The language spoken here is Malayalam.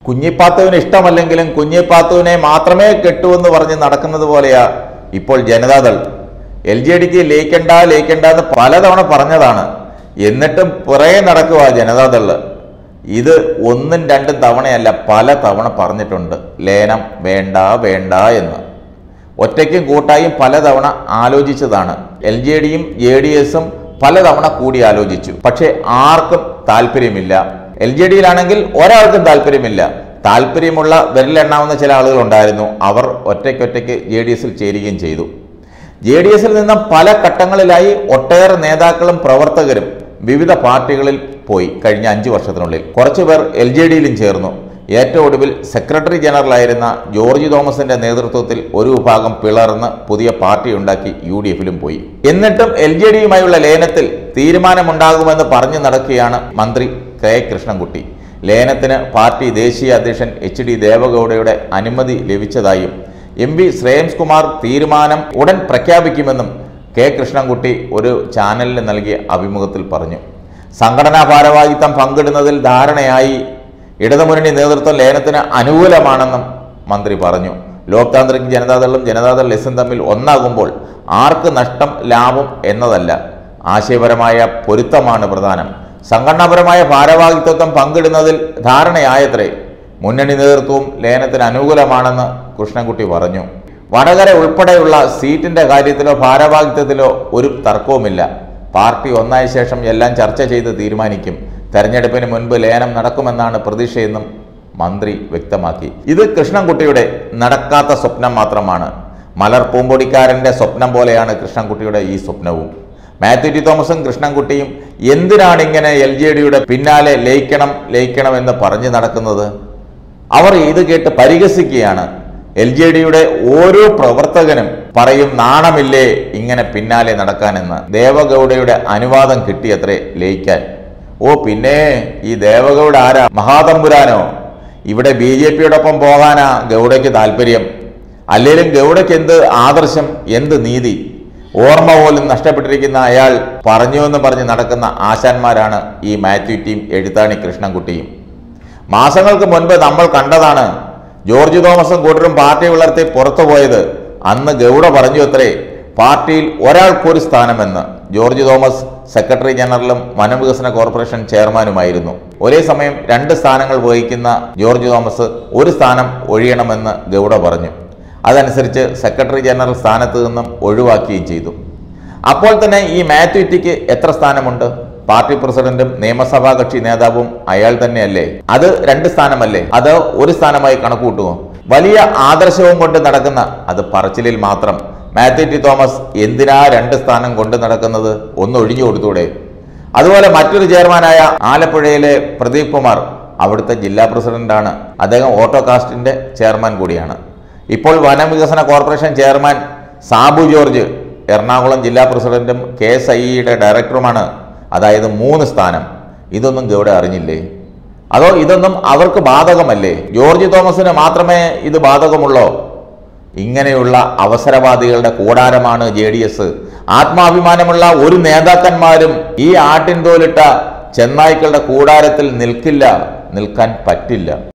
കുഞ്ഞിപ്പാത്തുവിന് ഇഷ്ടമല്ലെങ്കിലും കുഞ്ഞിപ്പാത്തുവിനെ മാത്രമേ കെട്ടുവെന്ന് പറഞ്ഞ് നടക്കുന്നത് പോലെയാ ഇപ്പോൾ ജനതാദൾ എൽ ജെ ഡിക്ക് ലയിക്കണ്ട ലയിക്കണ്ട എന്ന് പലതവണ പറഞ്ഞതാണ് എന്നിട്ടും പുറകെ നടക്കുക ജനതാദള് ഇത് ഒന്നും രണ്ടും തവണയല്ല പല തവണ പറഞ്ഞിട്ടുണ്ട് ലേനം വേണ്ട വേണ്ട എന്ന് ഒറ്റയ്ക്കും കൂട്ടായും പലതവണ ആലോചിച്ചതാണ് എൽ ജെ ഡിയും ജെ ഡി എസും പലതവണ കൂടി ആലോചിച്ചു പക്ഷേ ആർക്കും താല്പര്യമില്ല എൽ ജെ ഡിയിലാണെങ്കിൽ ഒരാൾക്കും താല്പര്യമില്ല താല്പര്യമുള്ള വിരലെണ്ണാവുന്ന ചില ആളുകൾ ഉണ്ടായിരുന്നു അവർ ഒറ്റയ്ക്കൊറ്റയ്ക്ക് ജെ ഡി എസിൽ ചേരുകയും ചെയ്തു ജെ ഡി എസിൽ നിന്നും പല ഘട്ടങ്ങളിലായി ഒട്ടേറെ നേതാക്കളും പ്രവർത്തകരും വിവിധ പാർട്ടികളിൽ പോയി കഴിഞ്ഞ അഞ്ചു വർഷത്തിനുള്ളിൽ കുറച്ചുപേർ എൽ ജെ ഡിയിലും ചേർന്നു ഏറ്റവും ഒടുവിൽ സെക്രട്ടറി ജനറലായിരുന്ന ജോർജ് തോമസിന്റെ നേതൃത്വത്തിൽ ഒരു വിഭാഗം പിളർന്ന് പുതിയ പാർട്ടി ഉണ്ടാക്കി യു ഡി എഫിലും പോയി എന്നിട്ടും എൽ ജെ ഡിയുമായുള്ള ലയനത്തിൽ തീരുമാനമുണ്ടാകുമെന്ന് പറഞ്ഞു നടക്കുകയാണ് മന്ത്രി കെ കൃഷ്ണൻകുട്ടി ലയനത്തിന് പാർട്ടി ദേശീയ അധ്യക്ഷൻ എച്ച് ഡി ദേവഗൌഡയുടെ അനുമതി ലഭിച്ചതായും എം പി ശ്രേയംസ് കുമാർ തീരുമാനം ഉടൻ പ്രഖ്യാപിക്കുമെന്നും കെ കൃഷ്ണൻകുട്ടി ഒരു ചാനലിന് നൽകിയ അഭിമുഖത്തിൽ പറഞ്ഞു സംഘടനാ ഭാരവാഹിത്വം പങ്കിടുന്നതിൽ ധാരണയായി ഇടതുമുന്നണി നേതൃത്വം ലേലത്തിന് അനുകൂലമാണെന്നും മന്ത്രി പറഞ്ഞു ലോക് താന്ത്രിക് ജനതാദളും ജനതാദൾ എസും തമ്മിൽ ഒന്നാകുമ്പോൾ ആർക്ക് നഷ്ടം ലാഭം എന്നതല്ല ആശയപരമായ പൊരുത്തമാണ് പ്രധാനം സംഘടനാപരമായ ഭാരവാഹിത്വം പങ്കിടുന്നതിൽ ധാരണയായത്രേ മുന്നണി നേതൃത്വവും ലയനത്തിന് അനുകൂലമാണെന്ന് കൃഷ്ണൻകുട്ടി പറഞ്ഞു വടകര ഉൾപ്പെടെയുള്ള സീറ്റിന്റെ കാര്യത്തിലോ ഭാരവാഹിത്വത്തിലോ ഒരു തർക്കവുമില്ല പാർട്ടി ഒന്നായ ശേഷം എല്ലാം ചർച്ച ചെയ്ത് തീരുമാനിക്കും തെരഞ്ഞെടുപ്പിന് മുൻപ് ലയനം നടക്കുമെന്നാണ് പ്രതീക്ഷയെന്നും മന്ത്രി വ്യക്തമാക്കി ഇത് കൃഷ്ണൻകുട്ടിയുടെ നടക്കാത്ത സ്വപ്നം മാത്രമാണ് മലർ പൂമ്പൊടിക്കാരന്റെ സ്വപ്നം പോലെയാണ് കൃഷ്ണൻകുട്ടിയുടെ ഈ സ്വപ്നവും മാത്യു ടി തോമസും കൃഷ്ണൻകുട്ടിയും എന്തിനാണ് ഇങ്ങനെ എൽ ജെ ഡിയുടെ പിന്നാലെ ലയിക്കണം ലയിക്കണം എന്ന് പറഞ്ഞു നടക്കുന്നത് അവർ ഇത് കേട്ട് പരിഹസിക്കുകയാണ് എൽ ജെ ഡിയുടെ ഓരോ പ്രവർത്തകനും പറയും നാണമില്ലേ ഇങ്ങനെ പിന്നാലെ നടക്കാനെന്ന് ദേവഗൌഡയുടെ അനുവാദം കിട്ടിയത്രേ ലയിക്കാൻ ഓ പിന്നെ ഈ ദേവഗൌഡ ആരാ മഹാതമ്പുരാനോ ഇവിടെ ബി ജെ പിയോടൊപ്പം പോകാനാ ഗൗഡയ്ക്ക് താല്പര്യം അല്ലെങ്കിലും ഗൗഡയ്ക്ക് എന്ത് ആദർശം എന്ത് നീതി ഓർമ്മ പോലും നഷ്ടപ്പെട്ടിരിക്കുന്ന അയാൾ പറഞ്ഞു എന്ന് പറഞ്ഞ് നടക്കുന്ന ആശാന്മാരാണ് ഈ മാത്യു ടീം എഴുത്താണി കൃഷ്ണൻകുട്ടിയും മാസങ്ങൾക്ക് മുൻപ് നമ്മൾ കണ്ടതാണ് ജോർജ് തോമസും കൂട്ടരും പാർട്ടി വളർത്തി പുറത്തു പോയത് അന്ന് ഗൗഡ പറഞ്ഞു അത്രേ പാർട്ടിയിൽ ഒരാൾക്കൊരു സ്ഥാനമെന്ന് ജോർജ് തോമസ് സെക്രട്ടറി ജനറലും വനവികസന കോർപ്പറേഷൻ ചെയർമാനുമായിരുന്നു ഒരേ സമയം രണ്ട് സ്ഥാനങ്ങൾ വഹിക്കുന്ന ജോർജ് തോമസ് ഒരു സ്ഥാനം ഒഴിയണമെന്ന് ഗൗഡ പറഞ്ഞു അതനുസരിച്ച് സെക്രട്ടറി ജനറൽ സ്ഥാനത്ത് നിന്നും ഒഴിവാക്കുകയും ചെയ്തു അപ്പോൾ തന്നെ ഈ മാത്യു ടിക്ക് എത്ര സ്ഥാനമുണ്ട് പാർട്ടി പ്രസിഡന്റും നിയമസഭാ കക്ഷി നേതാവും അയാൾ തന്നെയല്ലേ അത് രണ്ട് സ്ഥാനമല്ലേ അത് ഒരു സ്ഥാനമായി കണക്കുകൂട്ടുമോ വലിയ ആദർശവും കൊണ്ട് നടക്കുന്ന അത് പറച്ചിലിൽ മാത്രം മാത്യു ടി തോമസ് എന്തിനാ രണ്ട് സ്ഥാനം കൊണ്ട് നടക്കുന്നത് ഒന്ന് ഒഴിഞ്ഞു കൊടുത്തൂടെ അതുപോലെ മറ്റൊരു ചെയർമാനായ ആലപ്പുഴയിലെ പ്രദീപ് കുമാർ അവിടുത്തെ ജില്ലാ പ്രസിഡന്റാണ് അദ്ദേഹം ഓട്ടോകാസ്റ്റിന്റെ ചെയർമാൻ കൂടിയാണ് ഇപ്പോൾ വനവികസന കോർപ്പറേഷൻ ചെയർമാൻ സാബു ജോർജ് എറണാകുളം ജില്ലാ പ്രസിഡന്റും കെ എസ് ഐ ഇയുടെ ഡയറക്ടറുമാണ് അതായത് മൂന്ന് സ്ഥാനം ഇതൊന്നും ഗൗഡ അറിഞ്ഞില്ലേ അതോ ഇതൊന്നും അവർക്ക് ബാധകമല്ലേ ജോർജ് തോമസിന് മാത്രമേ ഇത് ബാധകമുള്ളോ ഇങ്ങനെയുള്ള അവസരവാദികളുടെ കൂടാരമാണ് ജെ ഡി എസ് ആത്മാഭിമാനമുള്ള ഒരു നേതാക്കന്മാരും ഈ ആട്ടിൻതോലിട്ട ചെന്നായ്ക്കളുടെ കൂടാരത്തിൽ നിൽക്കില്ല നിൽക്കാൻ പറ്റില്ല